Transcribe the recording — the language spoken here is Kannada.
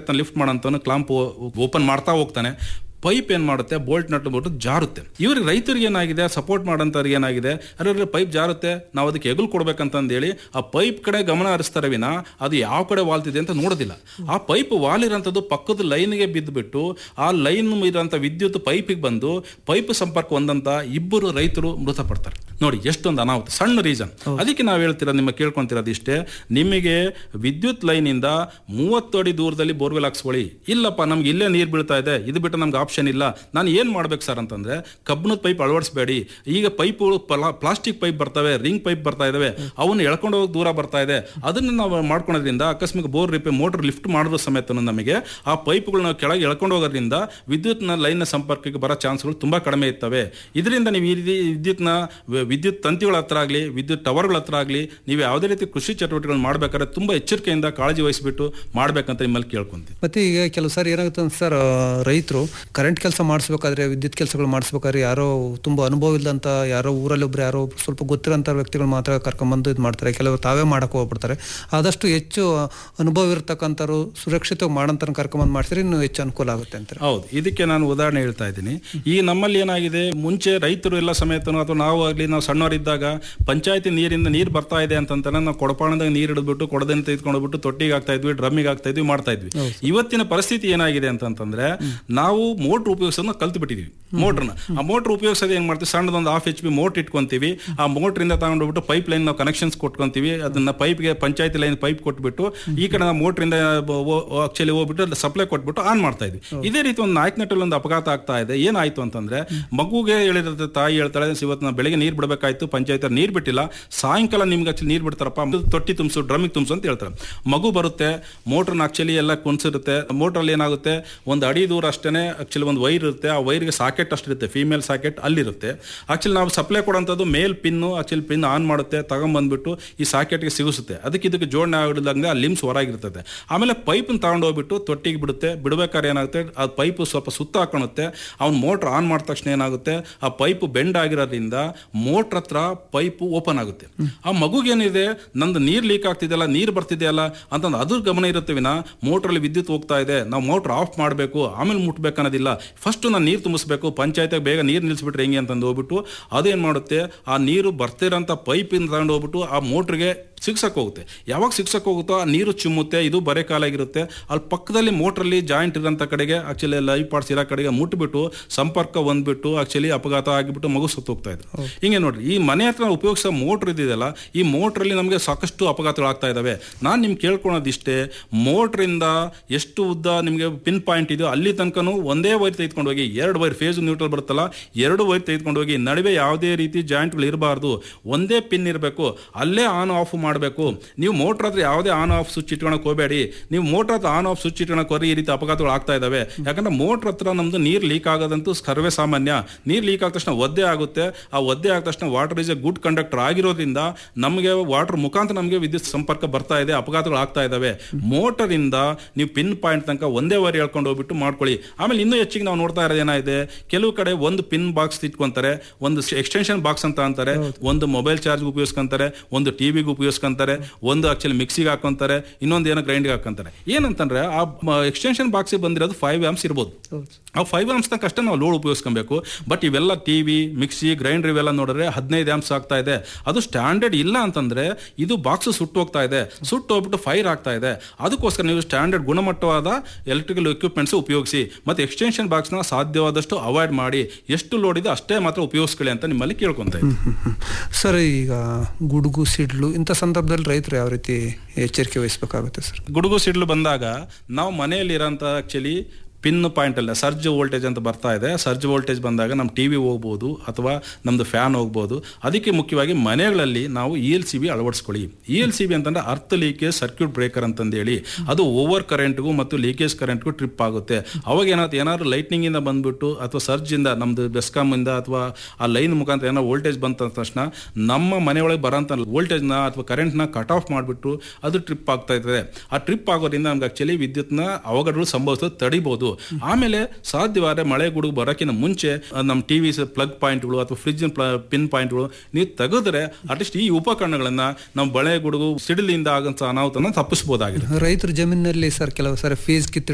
ಲಿಫ್ಟ್ ಮಾಡೋಂತವನು ಕ್ಲಾಂಪ್ ಓಪನ್ ಮಾಡ್ತಾ ಹೋಗ್ತಾನೆ ಪೈಪ್ ಏನ್ ಮಾಡುತ್ತೆ ಬೋಲ್ಟ್ ನಟ್ ಬಿಟ್ಟು ಜಾರುತ್ತೆ ಇವ್ರಿಗೆ ರೈತರಿಗೆ ಏನಾಗಿದೆ ಸಪೋರ್ಟ್ ಮಾಡೋಂಥವ್ರಿಗೆ ಏನಾಗಿದೆ ಅರೆ ಪೈಪ್ ಜಾರುತ್ತೆ ನಾವು ಅದಕ್ಕೆ ಎಗುಲ್ ಕೊಡ್ಬೇಕಂತಂದೇಳಿ ಆ ಪೈಪ್ ಕಡೆ ಗಮನ ಹರಿಸ್ತಾರೆ ವಿನ ಅದು ಯಾವ ಕಡೆ ವಾಲ್ತಿದೆ ಅಂತ ನೋಡೋದಿಲ್ಲ ಆ ಪೈಪ್ ವಾಲ್ ಇರೋಂಥದ್ದು ಪಕ್ಕದ ಲೈನ್ಗೆ ಬಿದ್ದುಬಿಟ್ಟು ಆ ಲೈನ್ ಇರೋಂಥ ವಿದ್ಯುತ್ ಪೈಪಿಗೆ ಬಂದು ಪೈಪ್ ಸಂಪರ್ಕ ಹೊಂದಂತ ಇಬ್ಬರು ರೈತರು ಮೃತಪಡ್ತಾರೆ ನೋಡಿ ಎಷ್ಟೊಂದು ಅನಾಹುತ ಸಣ್ಣ ರೀಸನ್ ಅದಕ್ಕೆ ನಾವು ಹೇಳ್ತಿರೋದು ನಿಮ್ಮ ಕೇಳ್ಕೊಂತಿರೋದು ಇಷ್ಟೇ ನಿಮಗೆ ವಿದ್ಯುತ್ ಲೈನ್ ಇಂದ ಮೂವತ್ತು ಅಡಿ ದೂರದಲ್ಲಿ ಬೋರ್ವೆಲ್ ಹಾಕ್ಸ್ಕೊಳ್ಳಿ ಇಲ್ಲಪ್ಪ ನಮ್ಗೆ ಇಲ್ಲೇ ನೀರು ಬೀಳ್ತಾ ಇದೆ ಇದು ಬಿಟ್ಟು ನಮ್ಗೆ ಆಪ್ಷನ್ ಇಲ್ಲ ನಾನು ಏನು ಮಾಡ್ಬೇಕು ಸರ್ ಅಂತಂದ್ರೆ ಕಬ್ಬಿಣದ ಪೈಪ್ ಅಳವಡಿಸಬೇಡಿ ಈಗ ಪೈಪ್ ಪ್ಲಾಸ್ಟಿಕ್ ಪೈಪ್ ಬರ್ತವೆ ರಿಂಗ್ ಪೈಪ್ ಬರ್ತಾ ಇದಾವೆ ಅವನ್ನ ಎಳ್ಕೊಂಡು ಹೋಗಿ ದೂರ ಬರ್ತಾ ಇದೆ ಅದನ್ನ ನಾವು ಮಾಡ್ಕೊಳೋದ್ರಿಂದ ಅಕಸ್ಮಾತ್ ಬೋರ್ ರಿಪೇ ಮೋಟರ್ ಲಿಫ್ಟ್ ಮಾಡಿದ ಸಮೇತ ನಮಗೆ ಆ ಪೈಪ್ಗಳು ನಾವು ಕೆಳಗೆ ಎಳ್ಕೊಂಡು ಹೋಗೋದ್ರಿಂದ ವಿದ್ಯುತ್ನ ಲೈನ್ನ ಸಂಪರ್ಕಕ್ಕೆ ಬರೋ ಚಾನ್ಸ್ಗಳು ತುಂಬಾ ಕಡಿಮೆ ಇರ್ತವೆ ಇದರಿಂದ ನೀವು ಈ ರೀತಿ ವಿದ್ಯುತ್ನ ವ- ವಿದ್ಯುತ್ ತಂತಿಗಳ ಹತ್ರ ಆಗಲಿ ವಿದ್ಯುತ್ ಟವರ್ಗಳ ಹತ್ರ ಆಗಲಿ ನೀವು ಯಾವುದೇ ರೀತಿ ಕೃಷಿ ಚಟುವಟಿಕೆಗಳು ಮಾಡ್ಬೇಕಾದ್ರೆ ತುಂಬಾ ಎಚ್ಚರಿಕೆಯಿಂದ ಕಾಳಜಿ ವಹಿಸಿಬಿಟ್ಟು ಮಾಡ್ಬೇಕಂತ ನಿಮ್ಮಲ್ಲಿ ಕೇಳ್ಕೊಂತೀವಿ ಮತ್ತೆ ಈಗ ಕೆಲವು ಸಾರಿ ಏನಾಗುತ್ತೆ ಅಂತ ಸರ್ ರೈತರು ಕರೆಂಟ್ ಕೆಲಸ ಮಾಡಿಸ್ಬೇಕಾದ್ರೆ ವಿದ್ಯುತ್ ಕೆಲಸಗಳು ಮಾಡಿಸ್ಬೇಕಾದ್ರೆ ಯಾರೋ ತುಂಬಾ ಅನುಭವ ಇಲ್ಲದಂತ ಯಾರೋ ಊರಲ್ಲಿ ಒಬ್ರು ಯಾರೋ ಸ್ವಲ್ಪ ಗೊತ್ತಿರೋಂಥ ವ್ಯಕ್ತಿಗಳು ಮಾತ್ರ ಕರ್ಕೊಂಬಂದು ಇದು ಮಾಡ್ತಾರೆ ಕೆಲವರು ತಾವೇ ಮಾಡಕ್ಕೆ ಹೋಗ್ಬಿಡ್ತಾರೆ ಆದಷ್ಟು ಹೆಚ್ಚು ಅನುಭವ ಇರತಕ್ಕಂಥವ್ರು ಸುರಕ್ಷಿತವಾಗಿ ಮಾಡೋಂಥ ಕರ್ಕೊಂಬಂದು ಮಾಡಿಸಿದ್ರೆ ಇನ್ನೂ ಹೆಚ್ಚು ಅನುಕೂಲ ಆಗುತ್ತೆ ಅಂತಾರೆ ಹೌದು ಇದಕ್ಕೆ ನಾನು ಉದಾಹರಣೆ ಹೇಳ್ತಾ ಇದ್ದೀನಿ ಈ ನಮ್ಮಲ್ಲಿ ಏನಾಗಿದೆ ಮುಂಚೆ ರೈತರು ಎಲ್ಲ ಸಮೇತನು ಅಥವಾ ನಾವು ಆಗಲಿ ನಾವು ಸಣ್ಣವರಿದ್ದಾಗ ಪಂಚಾಯತಿ ನೀರಿಂದ ನೀರು ಬರ್ತಾ ಇದೆ ಅಂತಂತಾನೆ ನಾವು ಕೊಡಪಾಣದಾಗ ನೀರು ಹಿಡಿದ್ಬಿಟ್ಟು ಕೊಡದಿಂದ ತೆಗೆದುಕೊಂಡು ಹೋಗ್ಬಿಟ್ಟು ತೊಟ್ಟಿಗೆ ಆಗ್ತಾ ಇದ್ವಿ ಡ್ರಮ್ಮಿಗೆ ಆಗ್ತಾ ಇದ್ವಿ ಮಾಡ್ತಾ ಇದ್ವಿ ಇವತ್ತಿನ ಪರಿಸ್ಥಿತಿ ಏನಾಗಿದೆ ಅಂತಂತಂದ್ರೆ ನಾವು ಮೋಟ್ರ್ ಉಪಯೋಗಿಸೋದನ್ನ ಕಲ್ತು ಬಿಟ್ಟಿದೀವಿ ಮೋಟ್ರನ್ನ ಆ ಮೋಟ್ರ್ ಉಪಯೋಗಿಸೋದು ಏನ್ ಮಾಡ್ತೀವಿ ಸಣ್ಣದೊಂದು ಹಾಫ್ ಎಚ್ ಪಿ ಮೋಟ್ರ್ ಇಟ್ಕೊಂತೀವಿ ಆ ಮೋಟ್ರಿಂದ ತಗೊಂಡೋಗ್ಬಿಟ್ಟು ಪೈಪ್ ಲೈನ್ ನಾವು ಕನೆಕ್ಷನ್ಸ್ ಕೊಟ್ಕೊಂತೀವಿ ಅದನ್ನ ಪೈಪ್ಗೆ ಪಂಚಾಯತಿ ಲೈನ್ ಪೈಪ್ ಕೊಟ್ಬಿಟ್ಟು ಈ ಕಡೆ ನಾವು ಮೋಟ್ರಿಂದ ಆಕ್ಚುಲಿ ಹೋಗ್ಬಿಟ್ಟು ಸಪ್ಲೈ ಕೊಟ್ಬಿಟ್ಟು ಆನ್ ಮಾಡ್ತಾ ಇದ್ವಿ ಇದೇ ರೀತಿ ಒಂದು ನಾಲ್ಕನೆಟ್ಟಲ್ಲಿ ಒಂದು ಅಪಘಾತ ಆಗ್ತಾ ಇದೆ ಏನಾಯ್ತು ಅಂತಂದ್ರೆ ಮಗುಗೆ ಹೇಳಿರುತ್ತೆ ತಾಯಿ ಹೇಳ್ತಾಳೆ ಇವತ್ತು ನಾವು ಬೆಳಗ್ಗೆ ನೀರು ಬಿಡಬೇಕಾಯ್ತು ಪಂಚಾಯತ್ ನೀರು ಬಿಟ್ಟಿಲ್ಲ ಸಾಯಂಕಾಲ ನಿಮ್ಗೆ ಆಕ್ಚುಲಿ ನೀರು ಬಿಡ್ತಾರಪ್ಪ ಅದು ತೊಟ್ಟಿ ತುಂಬಿಸು ಡ್ರಮ್ಮಿಗೆ ತುಂಬಿಸು ಅಂತ ಹೇಳ್ತಾರೆ ಮಗು ಬರುತ್ತೆ ಮೋಟ್ರನ್ನ ಆಕ್ಚುಲಿ ಎಲ್ಲ ಕುಣಿಸಿರುತ್ತೆ ಮೋಟ್ರಲ್ಲಿ ಏನಾಗುತ್ತೆ ಒಂದು ಅಡಿ ದೂರ ಅಷ್ಟೇ ಆಕ್ಚುಲಿ ಒಂದು ವೈರ್ ಇರುತ್ತೆ ಆ ವೈರ್ಗೆ ಸಾಕೆಟ್ ಅಷ್ಟಿರುತ್ತೆ ಫೀಮೇಲ್ ಸಾಕೆಟ್ ಅಲ್ಲಿರುತ್ತೆ ಆಕ್ಚುಲಿ ನಾವು ಸಪ್ಲೈ ಕೊಡೋಂಥದ್ದು male pin actually pin on ಮಾಡುತ್ತೆ ತಗೊಂಬಂದ್ಬಿಟ್ಟು ಈ ಸಾಕೆಟ್ಗೆ ಸಿಗಿಸುತ್ತೆ ಅದಕ್ಕೆ ಇದಕ್ಕೆ ಜೋಡಣೆ ಆಗಿಲ್ಲದಂಗೆ ಆ ಲಿಮ್ಸ್ ಹೊರಗಿರ್ತದೆ ಆಮೇಲೆ ಪೈಪನ್ನ ತಗೊಂಡು ಹೋಗ್ಬಿಟ್ಟು ತೊಟ್ಟಿಗೆ ಬಿಡುತ್ತೆ ಬಿಡ್ಬೇಕಾದ್ರೆ ಏನಾಗುತ್ತೆ ಆ ಪೈಪ್ ಸ್ವಲ್ಪ ಸುತ್ತ ಹಾಕೊಳುತ್ತೆ ಅವ್ನು ಮೋಟ್ರ್ ಆನ್ ಮಾಡಿದ ತಕ್ಷಣ ಏನಾಗುತ್ತೆ ಆ ಪೈಪ್ ಬೆಂಡ್ ಆಗಿರೋದ್ರಿಂದ ಮೋಟ್ರ್ ಹತ್ರ ಪೈಪ್ ಓಪನ್ ಆಗುತ್ತೆ ಆ ಮಗುಗೇನಿದೆ ನಂದು ನೀರ್ ಲೀಕ್ ಆಗ್ತಿದೆಯಲ್ಲ ನೀರ್ ಬರ್ತಿದೆಯಲ್ಲ ಅಂತಂದು ಅದ್ರ ಗಮನ ಇರುತ್ತೆ ವಿನ ಮೋಟ್ರಲ್ಲಿ ವಿದ್ಯುತ್ ಹೋಗ್ತಾ ಇದೆ ನಾವು ಮೋಟ್ರ್ ಆಫ್ ಮಾಡಬೇಕು ಆಮೇಲೆ ಮುಟ್ಬೇಕು ಅನ್ನೋದಿಲ್ಲ ಫಸ್ಟ್ ನಾನು ನೀರು ತುಂಬಿಸ್ಬೇಕು ಪಂಚಾಯತ್ ಬೇಗ ನೀರು ನಿಲ್ಲಿಸ್ಬಿಟ್ರೆ ಹೆಂಗೆ ಅಂತಂದು ಹೋಗ್ಬಿಟ್ಟು ಅದೇನ್ ಮಾಡುತ್ತೆ ಆ ನೀರು ಬರ್ತಿರೋಂಥ ಪೈಪಿಂದ ತಗೊಂಡು ಹೋಗ್ಬಿಟ್ಟು ಆ ಮೋಟ್ರಿಗೆ ಸಿಗ್ಸಕ್ ಹೋಗುತ್ತೆ ಯಾವಾಗ ಸಿಗ್ಸಕ್ ಹೋಗುತ್ತೋ ಆ ನೀರು ಚಿಮ್ಮುತ್ತೆ ಇದು ಬರೆ ಕಾಲಾಗಿರುತ್ತೆ ಅಲ್ಲಿ ಪಕ್ಕದಲ್ಲಿ ಮೋಟ್ರಲ್ಲಿ ಜಾಯಿಂಟ್ ಇರೋಂಥ ಕಡೆಗೆ ಆಕ್ಚುಲಿ ಲೈವ್ ಪಾರ್ಟ್ಸ್ ಇರೋ ಕಡೆಗೆ ಮುಟ್ಬಿಟ್ಟು ಸಂಪರ್ಕ ಹೊಂದ್ಬಿಟ್ಟು ಆಕ್ಚುಲಿ ಅಪಘಾತ ಆಗಿಬಿಟ್ಟು ಮಗು ಸತ್ತು ಹೋಗ್ತಾ ಇದ್ರು ಹಿಂಗೆ ನೋಡ್ರಿ ಈ ಮನೆ ಹತ್ರ ಉಪಯೋಗಿಸೋ ಮೋಟ್ರ್ ಇದೆಯಲ್ಲ ಈ ಮೋಟ್ರಲ್ಲಿ ನಮಗೆ ಸಾಕಷ್ಟು ಅಪಘಾತಗಳು ಆಗ್ತಾ ಇದಾವೆ ನಾನು ನಿಮ್ಗೆ ಕೇಳ್ಕೊಳೋದಿಷ್ಟೇ ಮೋಟ್ರಿಂದ ಎಷ್ಟು ಉದ್ದ ನಿಮಗೆ ಪಿನ್ ಪಾಯಿಂಟ್ ಇದೆಯೋ ಅಲ್ಲಿ ತನಕನೂ ಒಂದೇ ವೈರ್ ತೆಗೆದುಕೊಂಡು ಹೋಗಿ ಎರಡು ವೈರ್ ಫೇಸ್ ನ್ಯೂಟ್ರಲ್ ಬರುತ್ತಲ್ಲ ಎರಡು ವೈರ್ ತೆಗೆದುಕೊಂಡು ಹೋಗಿ ನಡುವೆ ಯಾವುದೇ ರೀತಿ ಜಾಯಿಂಟ್ಗಳು ಇರಬಾರ್ದು ಒಂದೇ ಪಿನ್ ಇರಬೇಕು ಅಲ್ಲೇ ಆನ್ ಆಫ್ ಮಾಡಬೇಕು ನೀವು ಮೋಟ್ರ್ ಹತ್ರ ಯಾವುದೇ ಆನ್ ಆಫ್ ಸ್ವಿಚ್ ಇಟ್ಕೊಳಕ್ ಹೋಗಬೇಡಿ ನೀವು ಮೋಟ್ರ್ ಹತ್ರ ಆನ್ ಆಫ್ ಸ್ವಿಚ್ ಇಟ್ಕೊಳಕ್ ಹೋಗಿ ಈ ರೀತಿ ಅಪಘಾತಗಳು ಆಗ್ತಾ ಇದಾವೆ ಯಾಕಂದ್ರೆ ಮೋಟ್ರ್ ಹತ್ರ ನಮ್ದು ನೀರು ಲೀಕ್ ಆಗೋದಂತೂ ಸರ್ವೇ ಸಾಮಾನ್ಯ ನೀರು ಲೀಕ್ ಆದ ತಕ್ಷಣ ಒದ್ದೆ ಆಗುತ್ತೆ ಆ ಒದ್ದೆ ಆದ ತಕ್ಷಣ water is a good conductor ಆಗಿರೋದ್ರಿಂದ ನಮಗೆ ವಾಟರ್ ಮುಖಾಂತರ ನಮಗೆ ವಿದ್ಯುತ್ ಸಂಪರ್ಕ ಬರ್ತಾ ಇದೆ ಅಪಘಾತಗಳು ಆಗ್ತಾ ಇದಾವೆ ಮೋಟರ್ ಇಂದ ನೀವು ಪಿನ್ ಪಾಯಿಂಟ್ ತನಕ ಒಂದೇ ವರಿ ಹೇಳ್ಕೊಂಡು ಹೋಗ್ಬಿಟ್ಟು ಮಾಡ್ಕೊಳ್ಳಿ ಆಮೇಲೆ ಇನ್ನೂ ಹೆಚ್ಚಿಗೆ ನಾವು ನೋಡ್ತಾ ಇರೋದು ಏನಾಗಿದೆ ಕೆಲವು ಕಡೆ ಒಂದು ಪಿನ್ ಬಾಕ್ಸ್ ಇಟ್ಕೊಂತಾರೆ ಒಂದು ಎಕ್ಸ್ಟೆನ್ಷನ್ ಬಾಕ್ಸ್ ಅಂತ ಅಂತಾರೆ ಒಂದು ಮೊಬೈಲ್ ಚಾರ್ಜ್ ಉಪಯೋಗಿಸ್ಕೊಂತಾರೆ ಒಂದು ಟಿವಿಗೆ ಉಪಯೋಗಿಸ್ಕೊಂತಾರೆ ಒಂದು ಆಕ್ಚುಲಿ ಮಿಕ್ಸಿಗೆ ಹಾಕೊಂತಾರೆ ಇನ್ನೊಂದು ಏನೋ ಗ್ರೈಂಡ್ಗೆ ಹಾಕೊಂತಾರೆ ಏನಂತಂದ್ರೆ ಆ ಎಕ್ಸ್ಟೆನ್ಷನ್ ಬಾಕ್ಸ್ ಬಂದಿರೋದು ಫೈವ್ ಆಮ್ಸ್ ಇರ್ಬೋದು ಆ ಫೈವ್ ಆಮ್ಸ್ ತನಕ ಅಷ್ಟೇ ನಾವು ಲೋಡ್ ಉಪಯೋಗಿಸ್ಕೊಬೇಕು ಬಟ್ ಇವೆಲ್ಲ ಟಿವಿ ಮಿಕ್ಸಿ ಗ್ರೈಂಡರ್ ಇವೆಲ್ಲ ನೋಡಿದ್ರೆ ಹದಿನೈದು ಆಮ್ಸ್ ಆಗ್ತಾ ಇದೆ ಅದು ಸ್ಟ್ಯಾಂಡರ್ಡ್ ಇಲ್ಲ ಅಂತಂದ್ರೆ ಇದು ಬಾಕ್ಸ್ ಸುಟ್ಟು ಹೋಗ್ತಾ ಇದೆ ಸುಟ್ಟು ಹೋಗ್ಬಿಟ್ಟು ಫೈರ್ ಆಗ್ತಾ ಇದೆ ಅದಕ್ಕೋಸ್ಕರ ನೀವು ಸ್ಟ್ಯಾಂಡರ್ಡ್ ಗುಣಮಟ್ಟವಾದ ಎಲೆಕ್ಟ್ರಿಕಲ್ ಎಕ್ವಿಪ್ಮೆಂಟ್ಸ್ ಉಪಯೋಗಿಸಿ ಮತ್ತೆ ಎಕ್ಸ್ಟೆನ್ಷನ್ ಬಾಕ್ಸ್ನ ಸಾಧ್ಯವಾದಷ್ಟು ಅವಾಯ್ಡ್ ಮಾಡಿ ಎಷ್ಟು ಲೋಡ್ ಇದೆ ಅಷ್ಟೇ ಮಾತ್ರ ಉಪಯೋಗಿಸ್ಕೊಳ್ಳಿ ಅಂತ ನಿಮ್ಮಲ್ಲಿ ಕೇಳ್ಕೊಂತ ಇದ್ದೀನಿ ಸರ್ ಈಗ ಗುಡುಗು ಸಿಡ್ಲು ಇಂಥ ಸಂದರ್ಭದಲ್ಲಿ ರೈತರು ಯಾವ ರೀತಿ ಎಚ್ಚರಿಕೆ ವಹಿಸಬೇಕಾಗುತ್ತೆ ಸರ್ ಗುಡುಗು ಸಿಡ್ಲು ಬಂದಾಗ ನಾವು ಮನೆಯಲ್ಲಿರೋಂಥ ಆಕ್ಚುಲಿ ಪಿನ್ ಪಾಯಿಂಟ್ ಅಲ್ಲ ಸರ್ಜ್ ವೋಲ್ಟೇಜ್ ಅಂತ ಬರ್ತಾ ಇದೆ ಸರ್ಜ್ ವೋಲ್ಟೇಜ್ ಬಂದಾಗ ನಮ್ಮ ಟಿ ವಿ ಹೋಗ್ಬೋದು ಅಥವಾ ನಮ್ಮದು ಫ್ಯಾನ್ ಹೋಗ್ಬೋದು ಅದಕ್ಕೆ ಮುಖ್ಯವಾಗಿ ಮನೆಗಳಲ್ಲಿ ನಾವು ಇ ಎಲ್ ಸಿ ಬಿ ಅಳವಡಿಸ್ಕೊಳ್ಳಿ ಇ ಎಲ್ ಸಿ ಬಿ ಅಂತಂದ್ರೆ ಅರ್ತ್ ಲೀಕೇಜ್ ಸರ್ಕ್ಯೂಟ್ ಬ್ರೇಕರ್ ಅಂತಂದೇಳಿ ಅದು ಓವರ್ ಕರೆಂಟ್ಗೂ ಮತ್ತು ಲೀಕೇಜ್ ಕರೆಂಟ್ಗೂ ಟ್ರಿಪ್ ಆಗುತ್ತೆ ಅವಾಗ ಏನಾದ್ರು ಏನಾದ್ರು ಲೈಟ್ನಿಂಗ್ ಇಂದ ಬಂದ್ಬಿಟ್ಟು ಅಥವಾ ಸರ್ಜ್ ಇಂದ ನಮ್ದು ಬೆಸ್ಕಾಮ್ ಇಂದ ಅಥವಾ ಆ ಲೈನ್ ಮುಖಾಂತರ ಏನೋ ವೋಲ್ಟೇಜ್ ಬಂತ ತಕ್ಷಣ ನಮ್ಮ ಮನೆಯೊಳಗೆ ಬರೋಂಥ ವೋಲ್ಟೇಜ್ನ ಅಥವಾ ಕರೆಂಟ್ನ ಕಟ್ ಆಫ್ ಮಾಡಿಬಿಟ್ಟು ಅದು ಟ್ರಿಪ್ ಆಗ್ತಾ ಇರ್ತದೆ ಆ ಟ್ರಿಪ್ ಆಗೋದ್ರಿಂದ ನಮ್ಗೆ ಆಕ್ಚುಲಿ ವಿದ್ಯುತ್ನ ಅವಘಡಗಳು ಸಂಭವಿಸೋದು ತಡಿಬಹುದು ಆಮೇಲೆ ಸಾಧ್ಯವಾದ್ರೆ ಮಳೆ ಗುಡುಗು ಬರೋಕ್ಕಿಂತ ಮುಂಚೆ ಆ, ನಮ್ಮ ಟಿವಿ ಪ್ಲಗ್ ಪಾಯಿಂಟ್ಗಳು ಅಥವಾ ಫ್ರಿಜ್ ಪಿನ್ ಪಾಯಿಂಟ್ಗಳು ನೀವು ತೆಗೆದ್ರೆ ಅಟ್ಲೀಸ್ಟ್ ಈ ಉಪಕರಣಗಳನ್ನ ನಮ್ಮ ಮಳೆ ಗುಡುಗು ಸಿಡಿಲಿಂದ ಆಗಂತ ಅನಾಹುತನ ತಪ್ಪಿಸಬಹುದಾಗಿದೆ ರೈತರ ಜಮೀನಿನಲ್ಲಿ ಸರ್ ಕೆಲವು ಸಾರಿ ಫೀಸ್ ಕಿತ್ತು